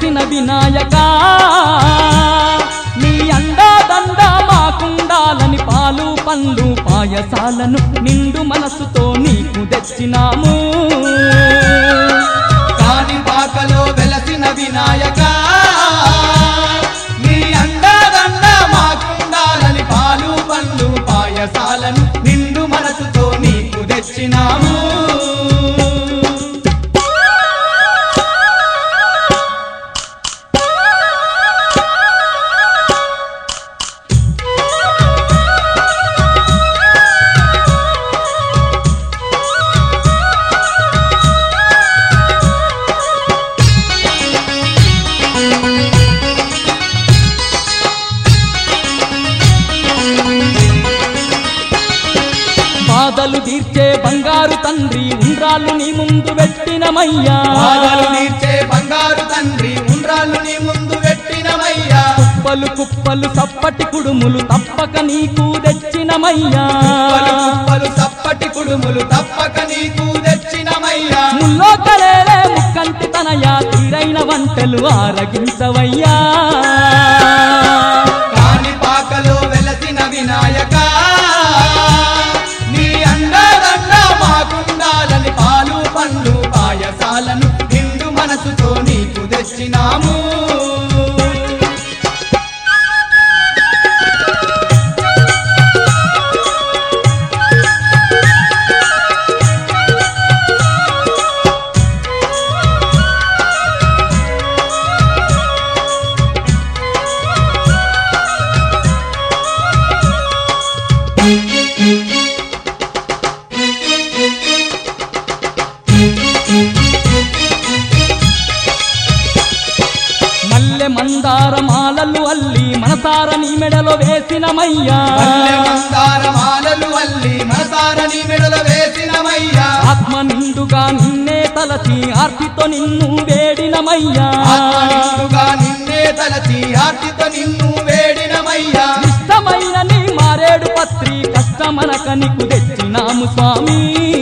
వెలసిన వినాయక నీ అండాదండ మాకుండాలని పాలు పండ్లు పాయసాలను నిండు మనసుతో నీకు తెచ్చినాము కాని పాకలో వెలసిన వినాయక నీ అండదండ మాకుండాలని పాలు పండ్లు పాయసాలను నిండు మనసుతో నీకు తెచ్చినాము బాధలు తీర్చే బంగారు తండ్రి ఉండ్రాళ్ళు నీ ముందు పెట్టినమయ్యా బాధలు నీర్చే బంగారు తండ్రి ఉండ్రాళ్ళు నీ ముందు పెట్టినమయ్యా కుప్పలు కుప్పలు సప్పటి కుడుములు తప్పక నీకు తెచ్చినమయ్యా కుప్పలు కుప్పలు సప్పటి కుడుములు తప్పక నీకు తెచ్చినమయ్యా ముల్లో కలేలే ముక్కంటి తనయా తీరైన వంటలు ఆరగించవయ్యా కాని పాకలో వెలసిన వినాయక నీ అండదండ మాకుండాలని పాలు పండ్లు పాయసాలను నిండు మనసుతో నీకు తెచ్చినాము మల్లె మందార మాలలు అల్లి మనసార నీ మెడలో వేసినమయ్యా మల్లె మందార మాలలు అల్లి మనసారని మెడల వేసినమయ్యా ఆత్మ నిండుగా నిన్నే తలచి ఆర్తితో నిన్ను వేడినమయ్యా ఆత్మనిండుగా నిన్నే తలచి ఆర్తితో నిన్ను వేడినమయ్యా ఇష్టమైన నీ మారేడు పత్రి కష్టమనక నీకు తెచ్చినాము స్వామి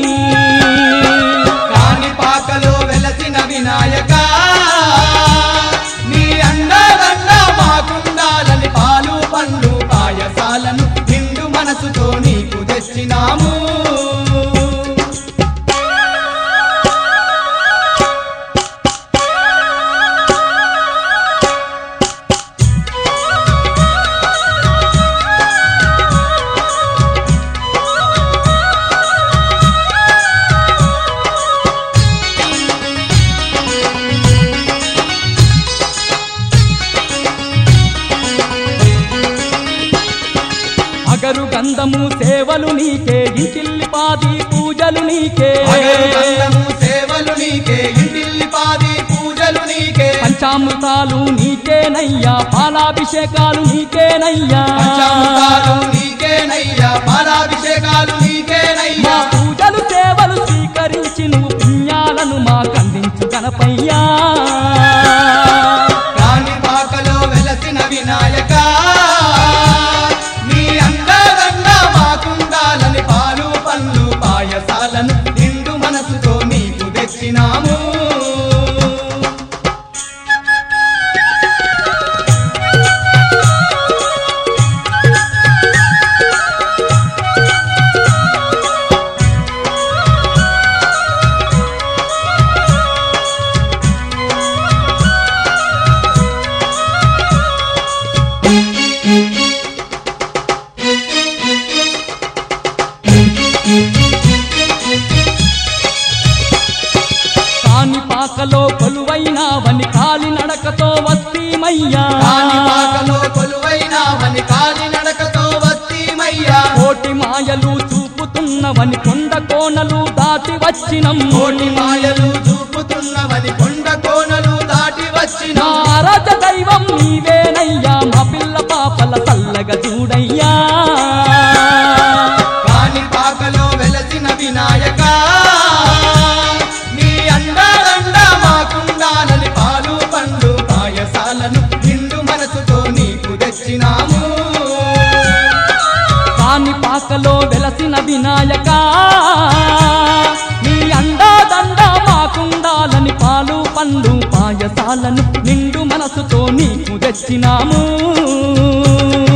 కాని పాకలో వెలసిన వినాయక నీ అండదండ మాకుండాలని పాలు పండ్లు పాయసాలను నిండు మనసుతో నీకు తెచ్చినాము అగరు గంధము సేవలు నీకే ఇంటిల్లి పాది పూజలు నీకే అగరు గంధము సేవలు నీకే ఇంటిల్లి పాది పూజలు నీకే పంచామృతాలు నీకేనయ్యా పాలాభిషేకాలు నీకేనయ్యా పంచామృతాలు నీకేనయ్యా పాలాభిషేకాలు మా నీకేనయ్యా పూజలు సేవలు స్వీకరించి నువ్వు పుణ్యాలను మాకందించు గణపయ్యా కాని పాకలో వెలసిన వినాయక నీ అండదండ మాకుండాలని పాలు పండ్లు పాయసాలను నిండు మనసుతో నీకు తెచ్చినాము కాని పాకలో కొలువైనావని కాలి నడకతో వస్తీమయ్యా కాని పాకలో కొలువైనావని కాలి నడకతో వస్తీమయ్యా కోటి మాయలు చూపుతున్నవని కొండ కోనలు దాటి వచ్చినం కోటి మాయలు చూపుతున్నవని కొండ కోనలు దాటి వచ్చిన నారద దైవం నీవేనయ్యా మా పిల్ల పాపల చల్లగా చూడయ్యా కాని పాకలో వెలసిన వినాయక నీ అండాదండ మాకుండాలని పాలు పండ్లు పాయసాలను నిండు మనసుతో నీకు తెచ్చినాము కాని పాకలో వెలసిన వినాయక నీ అండా దండ మాకుండాలని పాలు పండు పాయసాలను నిండు మనసుతో నీకు తెచ్చినాము